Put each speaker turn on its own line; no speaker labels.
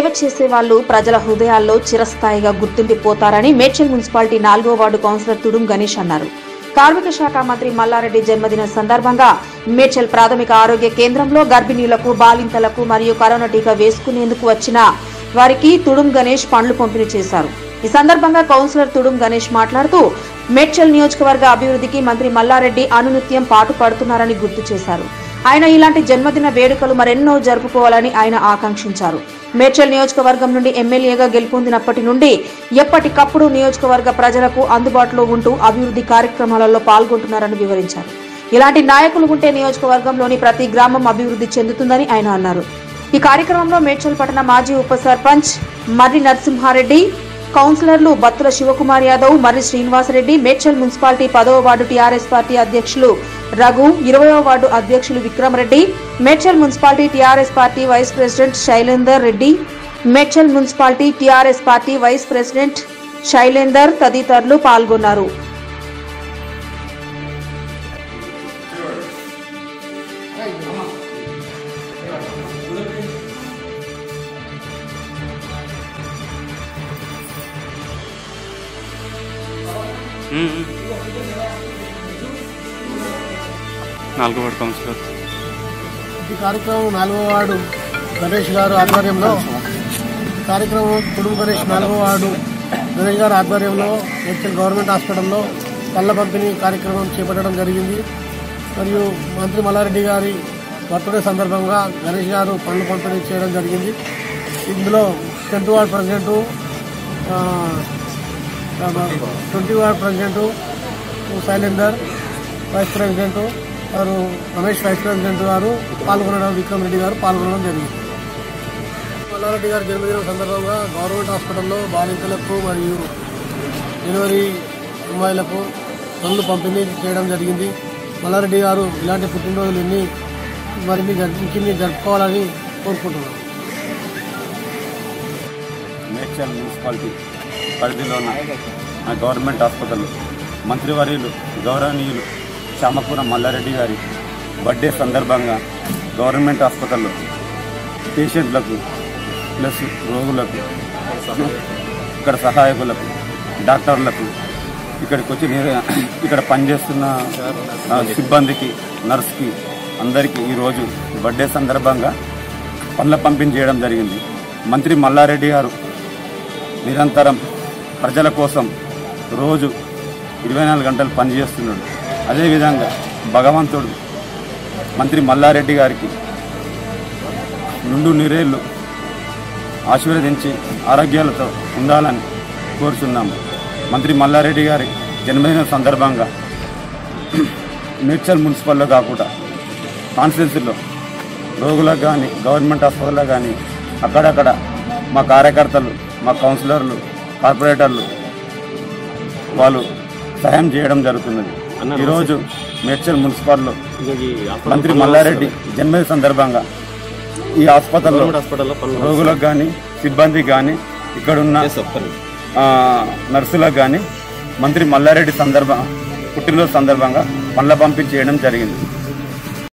చేసే వాళ్ళు ప్రజల హృదయాల్లో చిరస్థాయిగా గుర్తుండిపోతారని మేడ్చల్ మున్సిపాలిటీ నాలుగో వార్డు కౌన్సిలర్ తుడుం గణేష్ అన్నారు కార్మిక శాఖ మంత్రి మల్లారెడ్డి జన్మదిన సందర్భంగా మేడ్చల్ ప్రాథమిక ఆరోగ్య కేంద్రంలో గర్భిణీలకు బాలింతలకు మరియు కరోనా టీకా వేసుకునేందుకు వచ్చిన వారికి తుడుం గణేష్ పండ్లు పంపిణీ చేశారు ఈ సందర్భంగా కౌన్సిలర్ తుడుం గణేష్ మాట్లాడుతూ మేడ్చల్ నియోజకవర్గ అభివృద్ధికి మంత్రి మల్లారెడ్డి అనునిత్యం పాటుపడుతున్నారని గుర్తు చేశారు ఆయన ఇలాంటి జన్మదిన వేడుకలు మరెన్నో జరుపుకోవాలని ఆయన ఆకాంక్షించారు మేడ్చల్ నియోజకవర్గం నుండి ఎమ్మెల్యేగా గెలుపొందినప్పటి నుండి ఎప్పటికప్పుడు నియోజకవర్గ ప్రజలకు అందుబాటులో ఉంటూ అభివృద్ధి కార్యక్రమాలలో పాల్గొంటున్నారని వివరించారు ఇలాంటి నాయకులు ఉంటే నియోజకవర్గంలోని ప్రతి గ్రామం అభివృద్ధి చెందుతుందని ఆయన అన్నారు ఈ కార్యక్రమంలో మేడ్చల్ పట్టణ మాజీ ఉప సర్పంచ్ మర్రి నరసింహారెడ్డి కౌన్సిలర్లు బత్తుల శివకుమార్ యాదవ్ మర్రి శ్రీనివాసరెడ్డి మేడ్చల్ మున్సిపాలిటీ పదవ వార్డు టీఆర్ఎస్ పార్టీ అధ్యక్షులు రఘు ఇరవయో వార్డు అధ్యక్షులు Vikram Reddy Medchal municipality TRS party vice president Shailender Reddy Medchal municipality TRS party vice president Shailender తదితరులు పాల్గొన్నారు
నాలుగో వార్డు కౌన్సిలర్
ఈ కార్యక్రమం నాలుగో వార్డు గణేష్ గారు ఆధ్వర్యంలో ఈ కార్యక్రమం కుటుంబ గణేష్ నాలుగో వార్డు గణేష్ గారు ఆధ్వర్యంలో మేడ్చల్ గవర్నమెంట్ హాస్పిటల్లో పళ్ళ పంపిణీ కార్యక్రమం చేపట్టడం జరిగింది మరియు మంత్రి మల్లారెడ్డి గారి బర్త్డే సందర్భంగా గణేష్ గారు పళ్ళు పంపిణీ చేయడం జరిగింది ఇందులో tenth ward president twenty ward president Shailender vice president వారు రమేష్ వైస్ ప్రెసిడెంట్ గారు పాల్గొనడం విక్రమ్ రెడ్డి గారు పాల్గొనడం జరిగింది మల్లారెడ్డి గారి జన్మదినం సందర్భంగా గవర్నమెంట్ హాస్పిటల్లో బాలింతలకు మరియు డెలివరీ అమ్మాయిలకు పనులు పంపిణీ చేయడం జరిగింది మల్లారెడ్డి గారు ఇలాంటి పుట్టినరోజులు ఎన్ని మరిన్ని జరుపు- ఇంకిన్ని జరుపుకోవాలని కోరుకుంటున్నాను
మేడ్చల్ మున్సిపాలిటీ పరిధిలోన ఆ గవర్నమెంట్ హాస్పిటల్ మంత్రివర్యులు గౌరవనీయులు చామకూర మల్లారెడ్డి గారి బర్త్డే సందర్భంగా గవర్నమెంట్ హాస్పిటల్లో పేషెంట్లకు ప్లస్ రోగులకు ఇక్కడ సహాయకులకు డాక్టర్లకు ఇక్కడికి వచ్చి నేరుగా ఇక్కడ పనిచేస్తున్న ఆ, సిబ్బందికి నర్స్కి అందరికీ ఈరోజు బర్త్డే సందర్భంగా పళ్ళ పంపిణీ చేయడం జరిగింది మంత్రి మల్లారెడ్డి గారు నిరంతరం ప్రజల కోసం రోజు ఇరవై నాలుగు గంటలు పనిచేస్తున్నాడు అదేవిధంగా భగవంతుడు మంత్రి మల్లారెడ్డి గారికి నుండు నిరేళ్లు ఆశీర్వదించి ఆరోగ్యాలతో ఉండాలని కోరుచున్నాము మంత్రి మల్లారెడ్డి గారి జన్మదిన సందర్భంగా మేడ్చల్ మున్సిపల్లో కాకుండా కాన్స్టిట్యున్సీలో రోగులకు కానీ గవర్నమెంట్ హాస్పిటల్లో కానీ అక్కడక్కడ మా కార్యకర్తలు మా కౌన్సిలర్లు కార్పొరేటర్లు వాళ్ళు సహాయం చేయడం జరుగుతున్నది ఈరోజు మేడ్చల్ మున్సిపాల్లో మంత్రి మల్లారెడ్డి జన్మదిన సందర్భంగా ఈ హాస్పిటల్లో రోగులకు కానీ సిబ్బందికి కానీ ఇక్కడున్న ఆ, నర్సులకు కానీ మంత్రి మల్లారెడ్డి సందర్భ పుట్టినరోజు సందర్భంగా పండ్ల పంపిణీ చేయడం జరిగింది